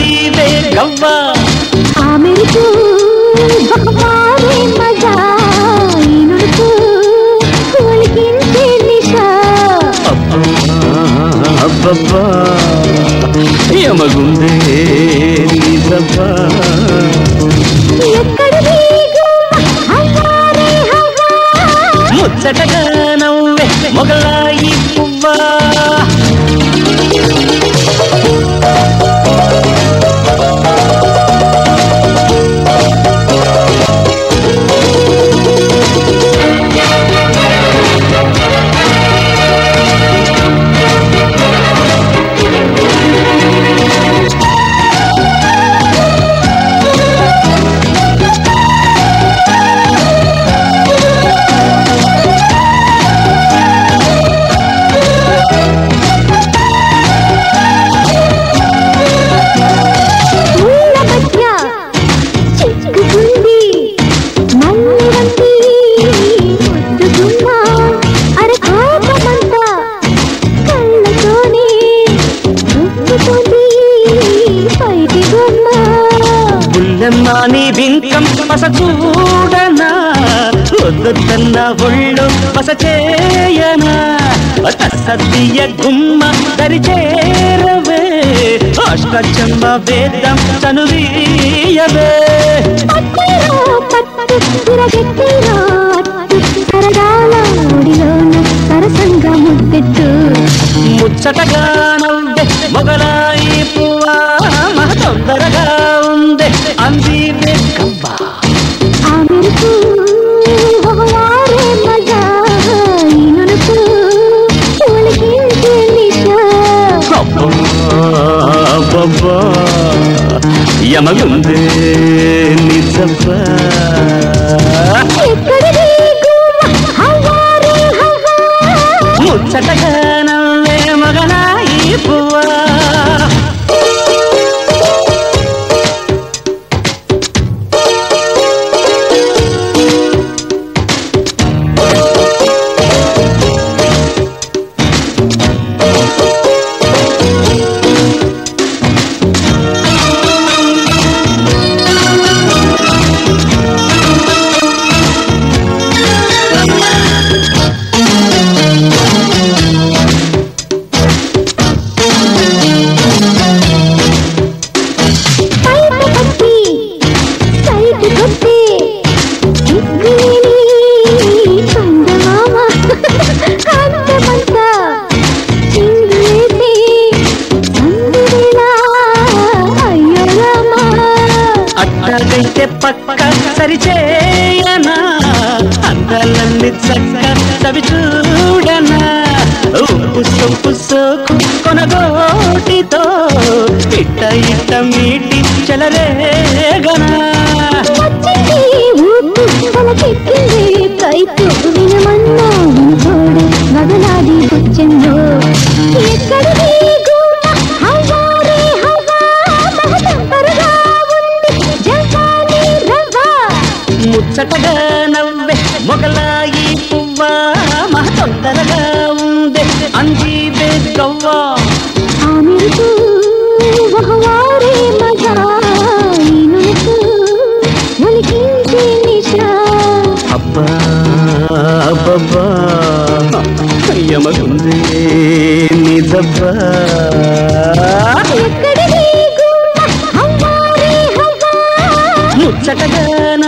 అంజీవే గవ్వా ఆ మెరుపు బహుమారే మజా ఈ నుడుపు ఒలికించే నిషా అబ్బబ్బా యమగుందే నిజబ్బా ఎక్కడిది గుమ్మ హవ్వారే హవ్వా ముచ్చటగా నవ్వే మొగలాయి పువ్వా ఊళ్ళ మధ్య చిక్కుకుంది మల్లి వంటి ముద్దుగుమ్మ అరే కోపమంతా కళ్ళతోనే ఉప్పుతుంది పైకి గుమ్మ బుల్లెమ్మ నీ బింకం పస చూడనా వద్దన్న ఒళ్ళు పస చేయనా సద్దియ గుమ్మ దరి చేరవే అష్టచమ్మ వేదం చనువీయవే పట్టిరో పట్టు తిరగెట్టిరో అట్టు సరదాల ఒడిలోన సరసంగా ముద్దెట్టు ముచ్చటగా నవ్వే మొగలాయి పువ్వా మహ తొందరగా ఉందే అంది కవ్వా ఆ మెరుపు బహువారే మజా ఈ నునుపు ఒలికించే నిషా అబ్బబ్బా యమగుందే నిజబ్బా ఎక్కడిది గుమ్మ హవ్వారే హవ్వా ముచ్చటగా నవ్వే మగనాయి పువ్వా పైట పట్టి సైట్ కొట్టి దిక్కులేని చందమామ కాంతమంతా చిందులేసి సందువేళ అయ్యో రామా అట్టగైతే పక్క సరిచేయనా అందాలన్నీ చక్క చవి చూడనా ఉప్పు సొప్పు సోకు కొనగోటితో ఇట్ట ఇట్ట మీటి చెలరేగనా వచ్చింది ఊపు తలకెక్కింది కైపు వినమన్నా వినుకోడు వదలాది బుచ్చెందో ఎక్కడిది గుమ్మ హవ్వారే హవ్వా మహతంపరుగా ఉంది జవానీ రవ్వ ముచ్చటగా నవ్వే మొగలాయి పువ్వా మహ తొందరగా ఉందే అంజీవే గవ్వా ఆ మెరుపు బహువారే మజా ఈ నునుపు ఒలికించే నిషా అబ్బా అబ్బబ్బా యమగుందే నిజబ్బా ఎక్కడిది గుమ్మ హవ్వారే హవ్వా ముచ్చటగా